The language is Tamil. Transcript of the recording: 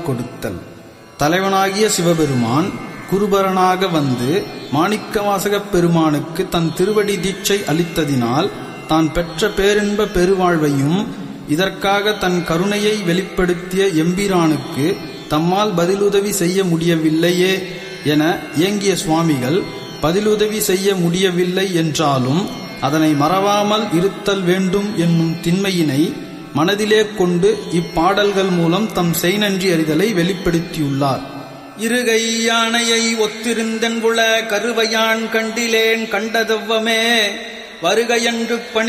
உருவாக்கிக் கொடுத்தல் தலைவனாகிய சிவபெருமான் குருபரனாக வந்து மாணிக்கவாசகப் பெருமானுக்கு தன் திருவடி தீட்சை அளித்ததினால் தான் பெற்ற பேரின்ப பெருவாழ்வையும் இதற்காக தன் கருணையை வெளிப்படுத்திய எம்பிரானுக்கு தம்மால் பதிலுதவி செய்ய முடியவில்லையே என ஏங்கிய சுவாமிகள் பதிலுதவி செய்ய முடியவில்லை என்றாலும் அதனை மறவாமல் இருத்தல் வேண்டும் என்னும் திண்மையினை மனதிலே கொண்டு இப்பாடல்கள் மூலம் தம் செய்நன்றி அறிதலை வெளிப்படுத்தியுள்ளார் இருகை யானையை ஒத்திருந்தென்புல கருவையான் கண்டிலேன் கண்டதெவ்வமே வருகையன்று பணி